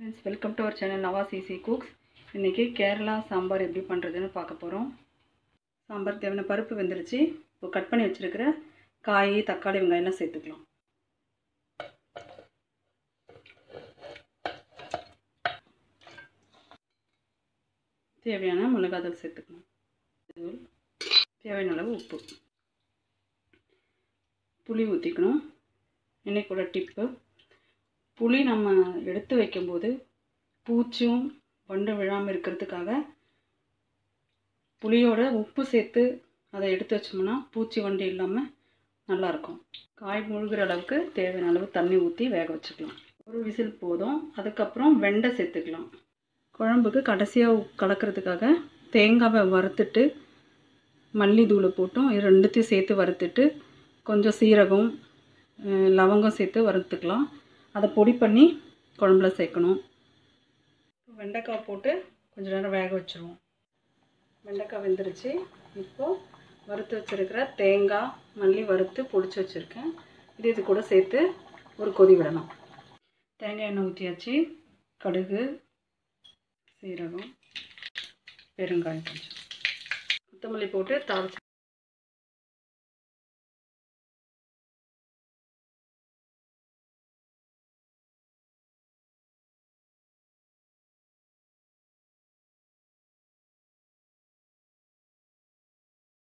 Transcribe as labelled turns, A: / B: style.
A: friends welcome to our channel Navas easy cooks இன்றைக்கி கேரளா சாம்பார் எப்படி பண்ணுறதுன்னு பார்க்க போகிறோம் சாம்பார் தேவையான பருப்பு வெந்துருச்சு இப்போ கட் பண்ணி வச்சுருக்கிற காய் தக்காளி வெங்காயம்லாம் சேர்த்துக்கலாம் தேவையான மிளகாத்தூள் சேர்த்துக்கணும் தூள் தேவையான அளவு உப்பு புளி ஊற்றிக்கணும் இன்னைக்கூட டிப்பு புளி நம்ம எடுத்து வைக்கும்போது பூச்சும் வண்டு விழாமல் இருக்கிறதுக்காக புளியோட உப்பு சேர்த்து அதை எடுத்து வச்சோம்னா பூச்சி வண்டு இல்லாமல் நல்லாயிருக்கும் காய் முழுகிற அளவுக்கு தேவையான அளவு தண்ணி ஊற்றி வேக வச்சுக்கலாம் ஒரு விசில் போதும் அதுக்கப்புறம் வெண்டை சேர்த்துக்கலாம் குழம்புக்கு கடைசியாக கலக்கிறதுக்காக தேங்காவை வறுத்துட்டு மல்லி தூளை போட்டும் இது ரெண்டுத்தையும் சேர்த்து வறுத்துட்டு கொஞ்சம் சீரகம் லவங்கம் சேர்த்து வறுத்துக்கலாம் அதை பொடி பண்ணி குழம்புல சேர்க்கணும் வெண்டைக்காய் போட்டு கொஞ்ச நேரம் வேக வச்சுருவோம் வெண்டைக்காய் வெந்துருச்சு இப்போது வறுத்து வச்சுருக்கிற தேங்காய் மல்லி வறுத்து பொடிச்சு வச்சுருக்கேன் இது இது கூட சேர்த்து ஒரு கொதி விடணும் தேங்காய் எண்ணெய் ஊற்றியாச்சு கடுகு சீரகம் பெருங்காயம் கொஞ்சம் கொத்தமல்லி போட்டு தாளிச்சு